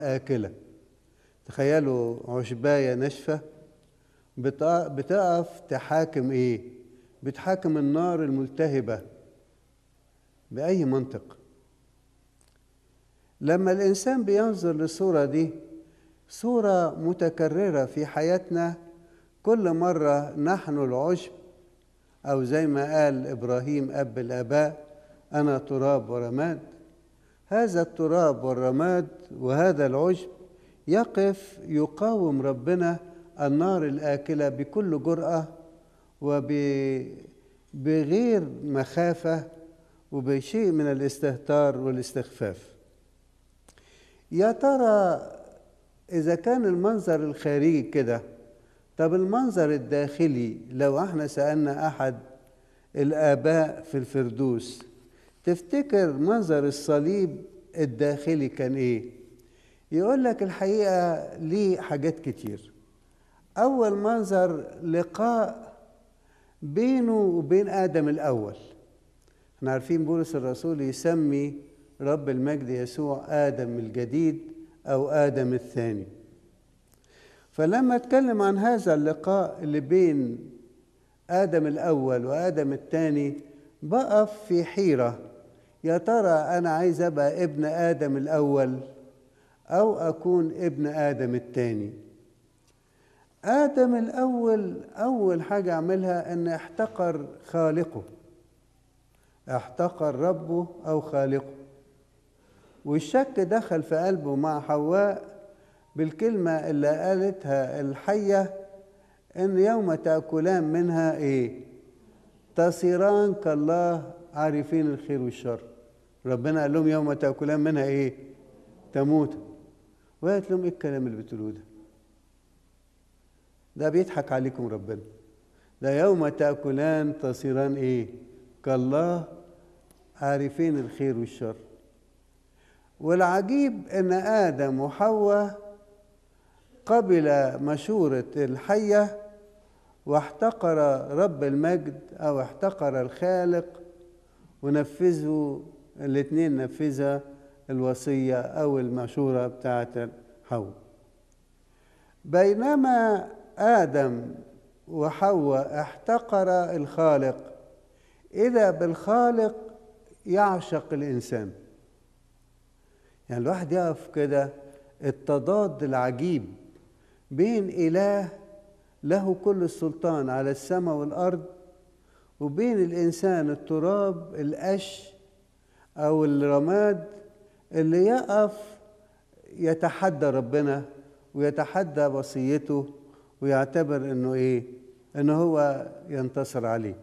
آكلة تخيلوا عشباية ناشفة بتق- بتقف تحاكم إيه؟ بتحاكم النار الملتهبة بأي منطق لما الإنسان بينظر للصورة دي صورة متكررة في حياتنا كل مرة نحن العشب أو زي ما قال إبراهيم أب الآباء أنا تراب ورماد هذا التراب والرماد وهذا العشب يقف يقاوم ربنا النار الآكلة بكل جرأة وبغير مخافة وبشيء من الاستهتار والاستخفاف يا ترى إذا كان المنظر الخارجي كده طب المنظر الداخلي لو احنا سألنا أحد الآباء في الفردوس تفتكر منظر الصليب الداخلي كان إيه؟ يقول لك الحقيقة ليه حاجات كتير أول منظر لقاء بينه وبين آدم الأول احنا عارفين بولس الرسول يسمي رب المجد يسوع آدم الجديد أو آدم الثاني فلما اتكلم عن هذا اللقاء اللي بين آدم الأول وآدم الثاني بقف في حيرة يا ترى أنا عايز أبقى ابن آدم الأول أو أكون ابن آدم الثاني آدم الأول أول حاجة عملها أن احتقر خالقه احتقر ربه أو خالقه والشك دخل في قلبه مع حواء بالكلمة اللي قالتها الحية إن يوم تأكلان منها إيه؟ تصيران كالله عارفين الخير والشر ربنا قال لهم يوم تأكلان منها إيه؟ تموت وقالت لهم إيه الكلام اللي بتقولوه ده؟ ده بيضحك عليكم ربنا ده يوم تأكلان تصيران إيه؟ كالله عارفين الخير والشر والعجيب ان ادم وحواء قبل مشوره الحيه واحتقر رب المجد او احتقر الخالق ونفذوا الاثنين نفذها الوصيه او المشوره بتاعت حواء بينما ادم وحواء احتقر الخالق اذا بالخالق يعشق الانسان يعني الواحد يقف كده التضاد العجيب بين إله له كل السلطان على السماء والأرض وبين الإنسان التراب القش أو الرماد اللي يقف يتحدى ربنا ويتحدى وصيته ويعتبر انه ايه انه هو ينتصر عليه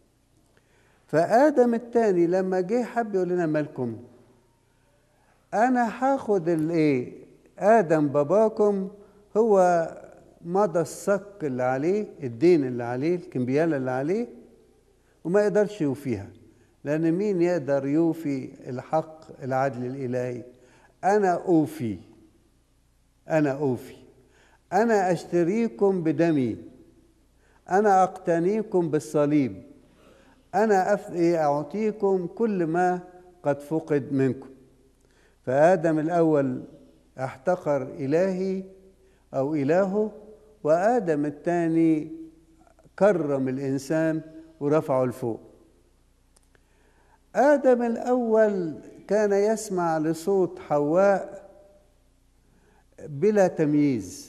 فادم الثاني لما جه حب يقول لنا مالكم انا هاخد الايه ادم باباكم هو مضى الصك اللي عليه الدين اللي عليه الكمبيالة اللي عليه وما يقدرش يوفيها لان مين يقدر يوفي الحق العدل الالهي انا اوفي انا اوفي انا اشتريكم بدمي انا اقتنيكم بالصليب انا اعطيكم كل ما قد فقد منكم فآدم الأول احتقر إلهي أو إلهه وآدم الثاني كرم الإنسان ورفعه لفوق آدم الأول كان يسمع لصوت حواء بلا تمييز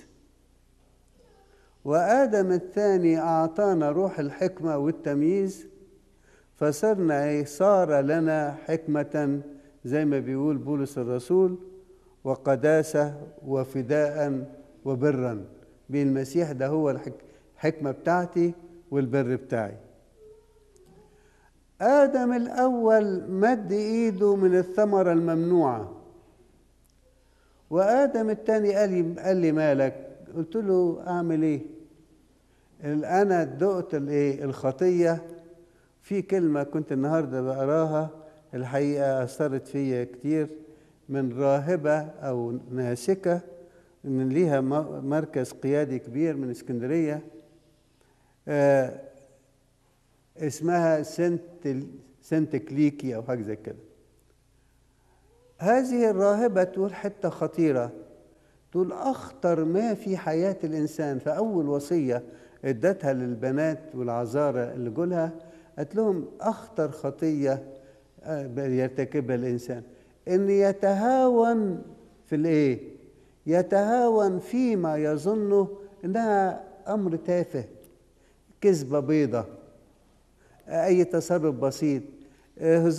وآدم الثاني أعطانا روح الحكمة والتمييز فصرنا صار لنا حكمة زي ما بيقول بولس الرسول وقداسة وفداء وبرا بين المسيح ده هو الحكمة بتاعتي والبر بتاعي آدم الأول مد إيده من الثمرة الممنوعة وآدم الثاني قال لي قال لي مالك قلت له أعمل إيه أنا دقت الإيه الخطية في كلمة كنت النهاردة بقراها الحقيقة أثرت فيا كتير من راهبة أو ناسكة من ليها مركز قيادي كبير من اسكندرية آه اسمها سنت سنت كليكي أو حاجة زي كده هذه الراهبة تقول حتة خطيرة تقول أخطر ما في حياة الإنسان فأول وصية ادتها للبنات والعذارى اللي جولها قالت لهم أخطر خطية يرتكبها الإنسان إن يتهاون في الإيه؟ يتهاون فيما يظنه إنها أمر تافه كذبة بيضة أي تصرف بسيط